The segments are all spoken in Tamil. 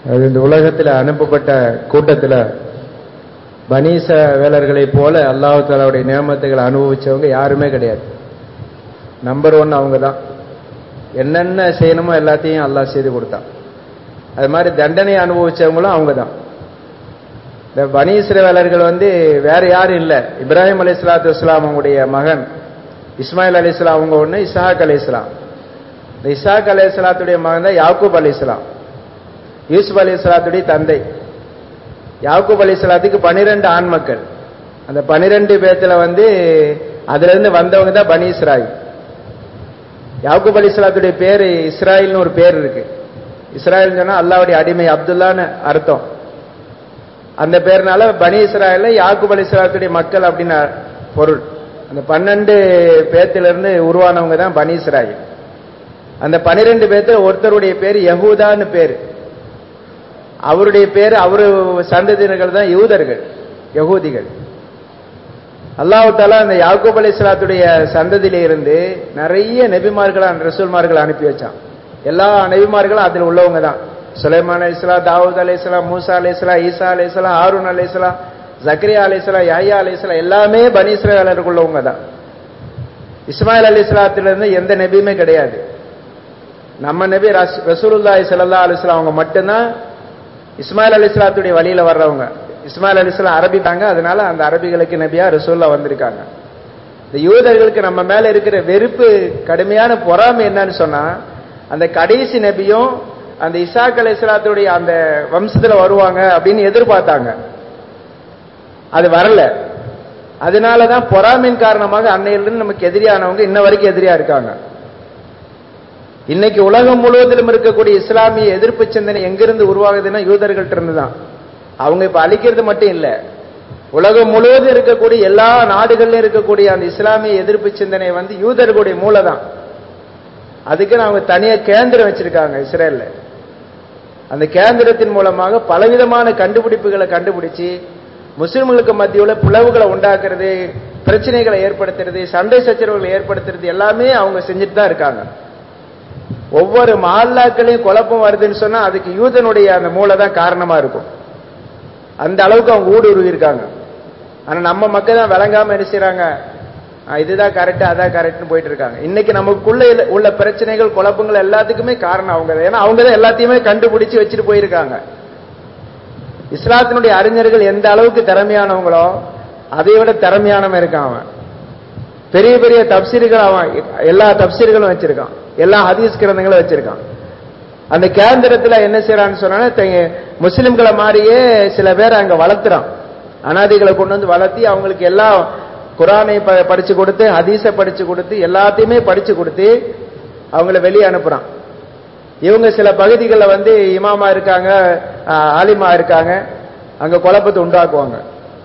அது இந்த உலகத்தில் அனுப்பப்பட்ட கூட்டத்தில் பனீச வேலர்களைப் போல அல்லாஹ் தாலாவுடைய நியமத்துகளை அனுபவிச்சவங்க யாருமே கிடையாது நம்பர் ஒன் அவங்க தான் என்னென்ன செய்யணுமோ எல்லாத்தையும் அல்லாஹ் செய்து கொடுத்தான் அது மாதிரி தண்டனை அனுபவிச்சவங்களும் அவங்க தான் இந்த பனி இஸ்ரவேலர்கள் வந்து வேற யாரும் இல்லை இப்ராஹிம் அலி இஸ்லாத்து இஸ்லாம் அவங்களுடைய மகன் இஸ்மாயில் அலி இஸ்லாம் அவங்க ஒன்று இசாக் அலி இஸ்லாம் இந்த இசாக் அலி இஸ்லாத்துடைய மகன் தான் யாக்கூப் அலி இஸ்லாம் யூசுப் அலி இஸ்லாத்துடைய தந்தை யாக்கூப் அலி இஸ்லாத்துக்கு பனிரெண்டு ஆண் மக்கள் அந்த பனிரெண்டு பேத்துல வந்து அதுல இருந்து வந்தவங்க தான் பனி இஸ்ராயில் யாக்கூப் அலி இஸ்லாத்துடைய பேர் இஸ்ராயில்னு ஒரு பேர் இருக்கு இஸ்ராயல் சொன்னா அல்லாவுடைய அடிமை அப்துல்லான்னு அர்த்தம் அந்த பேர்னால பனி இஸ்ராயல்ல யாக்கூப் அலி இஸ்லாத்துடைய மக்கள் அப்படின்னு பொருள் அந்த பன்னெண்டு பேத்திலிருந்து உருவானவங்க தான் பனி இஸ்ராயில் அந்த பனிரெண்டு பேத்துல ஒருத்தருடைய பேர் யகூதான்னு பேரு அவருடைய பேர் அவரு சந்ததியினர்கள் தான் யூதர்கள் யகூதிகள் அல்லாஹு தாலா அந்த யாக்கூப் அலி இஸ்லாத்துடைய சந்ததியில இருந்து நிறைய நெபிமார்கள் ரசூல்மார்கள் அனுப்பி வச்சான் எல்லா நெபிமார்களும் அதில் உள்ளவங்க தான் சுலைமான் அலி இஸ்லாம் தாவூத் அலி இஸ்லாம் மூசா அலி இஸ்லாம் ஈசா அலி இஸ்லாம் ஹாரூன் அலி இஸ்லாம் ஜக்ரியா அலி இஸ்லாம் யாயா அலி இஸ்லாம் எல்லாமே பனி இஸ்ரேலருக்கு உள்ளவங்க தான் இஸ்மாயில் அலி இஸ்லாத்திலிருந்து எந்த நபியுமே கிடையாது நம்ம நபி ரசூலுல்லாஹி ஸல்லல்லாஹு அலைஹி வஸல்லம் அவங்க மட்டும்தான் இஸ்மாயில் அலி இஸ்லாத்துடைய வழியில வர்றவங்க இஸ்மாயில் அலி இஸ்லாம் அரபி தாங்க அதனால அந்த அரபிகளுக்கு நபியா ரசூல்லா வந்திருக்காங்க இந்த யூதர்களுக்கு நம்ம மேல இருக்கிற வெறுப்பு கடுமையான பொறாமை என்னன்னு சொன்னா அந்த கடைசி நபியும் அந்த இசாக் அலி இஸ்லாத்துடைய அந்த வம்சத்துல வருவாங்க அப்படின்னு எதிர்பார்த்தாங்க அது வரல அதனாலதான் பொறாமையின் காரணமாக அன்னையிலிருந்து நமக்கு எதிரியானவங்க இன்ன வரைக்கும் எதிரியா இருக்காங்க இன்னைக்கு உலகம் முழுவதிலும் இருக்கக்கூடிய இஸ்லாமிய எதிர்ப்பு சிந்தனை எங்கிருந்து உருவாகுதுன்னா யூதர்கள்ட்ட இருந்து தான் அவங்க இப்ப அழிக்கிறது மட்டும் இல்ல உலகம் முழுவதும் இருக்கக்கூடிய எல்லா நாடுகள்ல இருக்கக்கூடிய அந்த இஸ்லாமிய எதிர்ப்பு சிந்தனை வந்து யூதர்களுடைய மூளை தான் அதுக்குன்னு அவங்க தனியா கேந்திரம் வச்சிருக்காங்க இஸ்ரேல்ல அந்த கேந்திரத்தின் மூலமாக பலவிதமான கண்டுபிடிப்புகளை கண்டுபிடிச்சு முஸ்லிம்களுக்கு மத்தியுள்ள பிளவுகளை உண்டாக்குறது பிரச்சனைகளை ஏற்படுத்துறது சண்டை சச்சரவுகளை ஏற்படுத்துறது எல்லாமே அவங்க செஞ்சுட்டு தான் இருக்காங்க ஒவ்வொரு மால்லாக்களையும் குழப்பம் வருதுன்னு சொன்னா அதுக்கு யூதனுடைய அந்த மூளை தான் காரணமா இருக்கும் அந்த அளவுக்கு அவங்க ஊடுருவி இருக்காங்க ஆனா நம்ம மக்கள் தான் விளங்காம என்ன செய்யறாங்க இதுதான் கரெக்ட் அதான் கரெக்ட்னு போயிட்டு இருக்காங்க இன்னைக்கு நமக்குள்ள உள்ள பிரச்சனைகள் குழப்பங்கள் எல்லாத்துக்குமே காரணம் அவங்க ஏன்னா அவங்க தான் எல்லாத்தையுமே கண்டுபிடிச்சு வச்சுட்டு போயிருக்காங்க இஸ்லாத்தினுடைய அறிஞர்கள் எந்த அளவுக்கு திறமையானவங்களோ அதை விட திறமையானவன் இருக்கான் அவன் பெரிய பெரிய தப்சீர்கள் அவன் எல்லா தப்சீர்களும் வச்சிருக்கான் எல்லா ஹதீஸ் கிரந்தங்களும் வச்சிருக்கான் அந்த கேந்திரத்துல என்ன செய்யறான்னு சொன்னா முஸ்லிம்களை மாதிரியே சில பேர் அங்க வளர்த்துறான் அனாதிகளை கொண்டு வந்து வளர்த்தி அவங்களுக்கு எல்லாம் குரானை படிச்சு கொடுத்து ஹதீஸை படிச்சு கொடுத்து எல்லாத்தையுமே படிச்சு கொடுத்து அவங்கள வெளியே அனுப்புறான் இவங்க சில பகுதிகளில் வந்து இமாமா இருக்காங்க ஆலிமா இருக்காங்க அங்க குழப்பத்தை உண்டாக்குவாங்க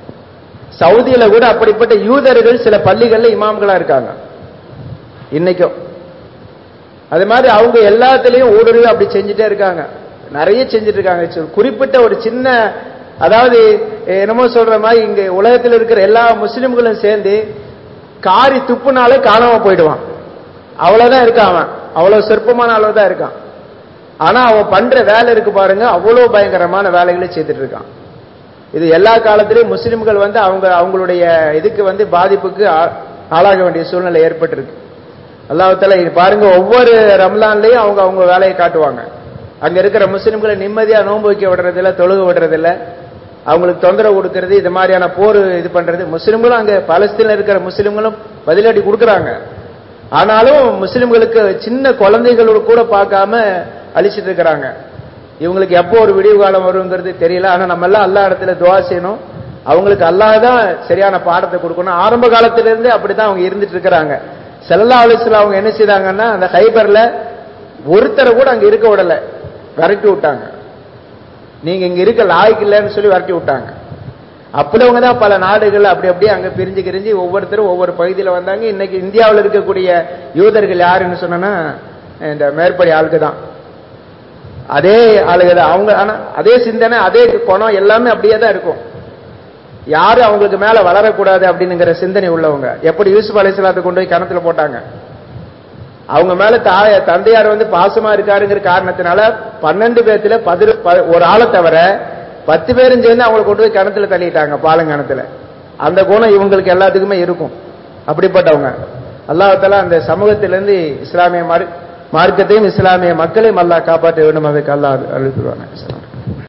சவுதியில கூட அப்படிப்பட்ட யூதர்கள் சில பள்ளிகள்ல இமாம்களா இருக்காங்க இன்னைக்கும் அது மாதிரி அவங்க எல்லாத்துலயும் ஊடுருவி அப்படி செஞ்சுட்டே இருக்காங்க நிறைய செஞ்சுட்டு இருக்காங்க குறிப்பிட்ட ஒரு சின்ன அதாவது என்னமோ சொல்ற மாதிரி இங்க உலகத்தில் இருக்கிற எல்லா முஸ்லிம்களும் சேர்ந்து காரி துப்புனாலே காணாம போயிடுவான் அவ்வளவுதான் இருக்கான் அவன் அவ்வளவு சொற்பமான அளவு தான் இருக்கான் ஆனா அவன் பண்ற வேலை இருக்கு பாருங்க அவ்வளவு பயங்கரமான வேலைகளை செய்துட்டு இருக்கான் இது எல்லா காலத்திலையும் முஸ்லிம்கள் வந்து அவங்க அவங்களுடைய இதுக்கு வந்து பாதிப்புக்கு ஆளாக வேண்டிய சூழ்நிலை ஏற்பட்டிருக்கு அல்லாஹால பாருங்க ஒவ்வொரு ரம்லான்லயும் அவங்க அவங்க வேலையை காட்டுவாங்க அங்க இருக்கிற முஸ்லிம்களை நிம்மதியா நோன்பு வைக்க விடுறதில்ல தொழுக விடுறதில்ல அவங்களுக்கு தொந்தரவு கொடுக்கறது இது மாதிரியான போர் இது பண்றது முஸ்லிம்களும் அங்க பலஸ்தீன்ல இருக்கிற முஸ்லிம்களும் பதிலடி கொடுக்கறாங்க ஆனாலும் முஸ்லிம்களுக்கு சின்ன குழந்தைகளோட கூட பார்க்காம அழிச்சிட்டு இருக்கிறாங்க இவங்களுக்கு எப்போ ஒரு விடிவு காலம் வருங்கிறது தெரியல ஆனா நம்ம எல்லாம் எல்லா இடத்துல துவா செய்யணும் அவங்களுக்கு அல்லாதான் சரியான பாடத்தை கொடுக்கணும் ஆரம்ப காலத்திலிருந்தே அப்படித்தான் அவங்க இருந்துட்டு இருக்கிறாங்க செல்லா அலிஸ்ல அவங்க என்ன செய்தாங்கன்னா அந்த ஹைபர்ல ஒருத்தரை கூட அங்க இருக்க விடல விரட்டி விட்டாங்க நீங்க இங்க இருக்க லாய்க்கு இல்லைன்னு சொல்லி விரட்டி விட்டாங்க அப்படிவங்க தான் பல நாடுகள் அப்படி அப்படியே அங்க பிரிஞ்சு கிரிஞ்சு ஒவ்வொருத்தரும் ஒவ்வொரு பகுதியில் வந்தாங்க இன்னைக்கு இந்தியாவில் இருக்கக்கூடிய யூதர்கள் யாருன்னு சொன்னா இந்த மேற்படி ஆளுக்கு தான் அதே ஆளுக தான் அவங்க ஆனா அதே சிந்தனை அதே குணம் எல்லாமே அப்படியே தான் இருக்கும் யாரும் அவங்களுக்கு மேல வளரக்கூடாது அப்படிங்கிற சிந்தனை உள்ளவங்க எப்படி யூசுப் அலிஸ்லாத்தை கொண்டு போய் கிணத்துல போட்டாங்க அவங்க மேல தாய தந்தையார் வந்து பாசமா இருக்காருங்கிற காரணத்தினால பன்னெண்டு பேத்துல பதிரு ப- ஒரு ஆளை தவிர பத்து பேரும் சேர்ந்து அவங்களை கொண்டு போய் கிணத்துல தள்ளிட்டாங்க பாலங்கிணத்துல அந்த குணம் இவங்களுக்கு எல்லாத்துக்குமே இருக்கும் அப்படிப்பட்டவங்க அல்லாஹால அந்த சமூகத்திலிருந்து இஸ்லாமிய மார்க்- மார்க்கத்தையும் இஸ்லாமிய மக்களையும் அல்லாஹ் காப்பாற்ற வேண்டும் அதுக்கு அல்லாஹ் அழுத்துவாங்க